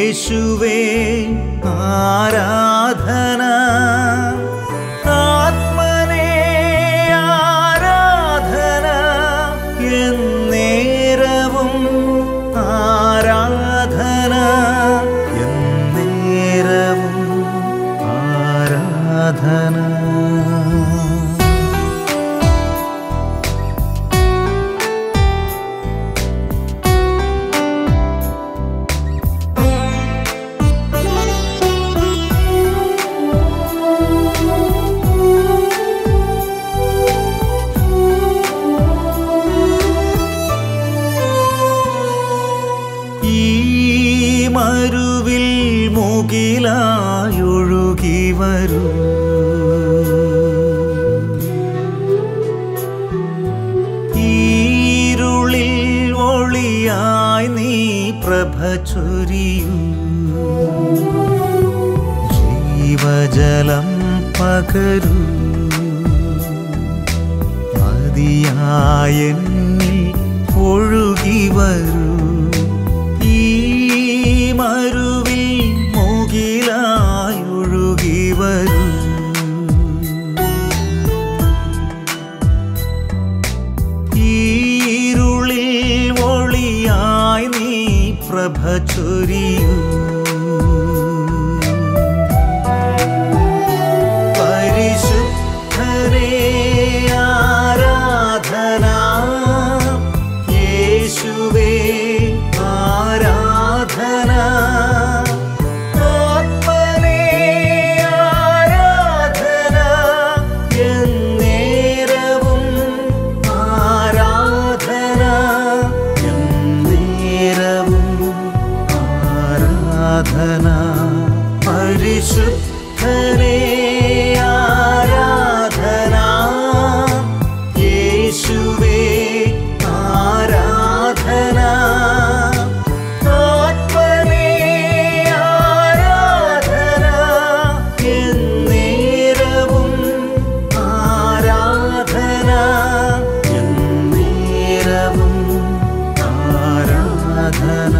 യേശുവേ ആരാധന ആത്മനേ ആരാധന എന്നേരവും ആരാധന എന്നേരവും ആരാധന ഈ മരുവിൽ മുകിലായൊഴുകി വരൂ ഈരുളിൽ ഒളിയായി നീ പ്രഭ ചൊരിയൂ ജീവജലം പകരൂ മതിയായെന്നിൽ ഒഴുകി വരൂ ഈ മരുവിൽ മുകിലായി ഒഴുകി വരൂ ഈരുളിൽ ഒളിയായി നീ പ്രഭ ചൊരിയൂ പരിശുദ്ധരേ ആരാധന യേശുവേ ആരാധന ആത്മനേ ആരാധന എന്നേരവും ആരാധന എന്നേരവും ആരാധന പരിശുദ്ധരേ ആരാധന യേശുവേ ആരാധന ആത്മനേ ആരാധന എന്നേരവും ആരാധന എന്നേരവും ആരാധന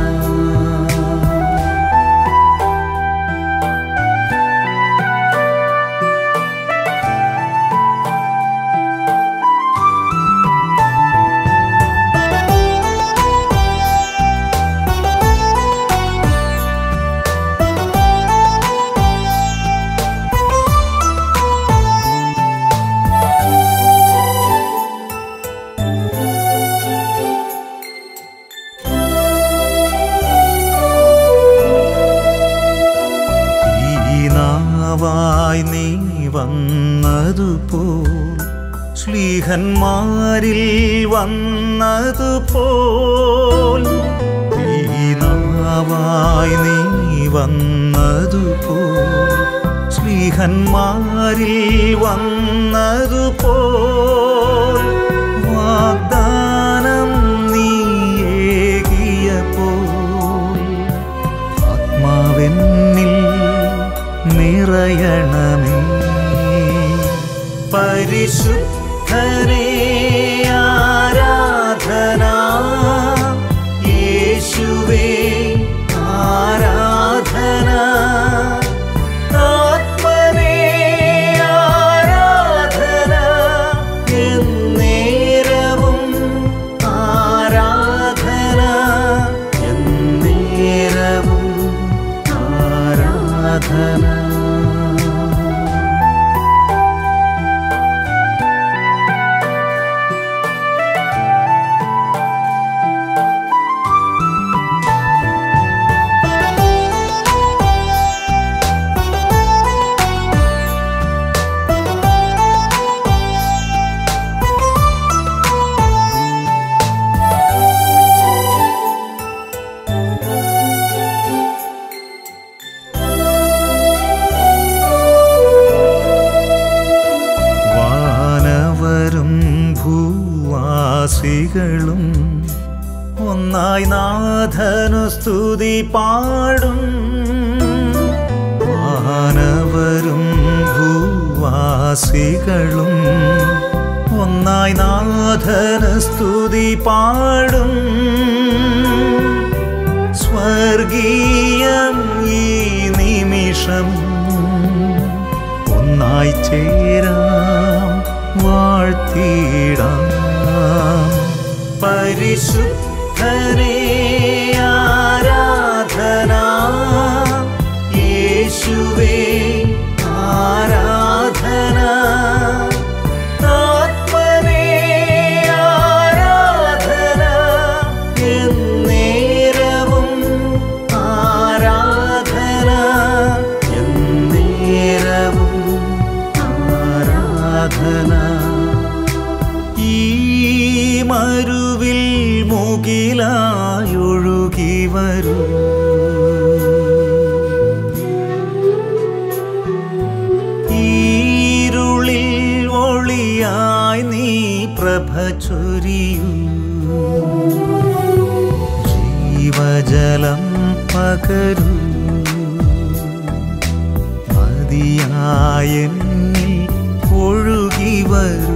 ഈ നാവായി നീ വന്നതുപോൽ ശ്ലീഹന്മാരിൽ വന്നതുപോൽ ഈ നാവായി നീ വന്നതുപോൽ ശ്ലീഹന്മാരിൽ വന്നതുപോൽ വാഗ്ദാനം നീ ഏകിയപ്പോൾ ആത്മാവെന്നിൽ നിറയണമേ പരിശുദ്ധരേ ആരാധന യേശുവേ ആരാധന ആത്മനേ ആരാധന എന്നേരവും ആരാധന എന്നേരവും ആരാധന വാനവരും ഭൂവാസികളും ഒന്നായി നാഥനു സ്തുതി പാടും വാനവരും ഭൂവാസികളും ഒന്നായി നാഥന് സ്തുതി പാടും സ്വർഗീയം പരിശുദ്ധനേ ആരാധന യേശുവേ ആരാധന ആത്മനേ ആരാധന എന്നേരവും ആരാധന എന്നേരവും ആരാധന ഈ മരുവിൽ മുകിലായൊഴുകി വരൂ ഈരുളിൽ ഒളിയായി നീ പ്രഭ ചൊരിയൂ ജീവജലം പകരൂ മതിയായെന്നിൽ ഒഴുകി വരൂ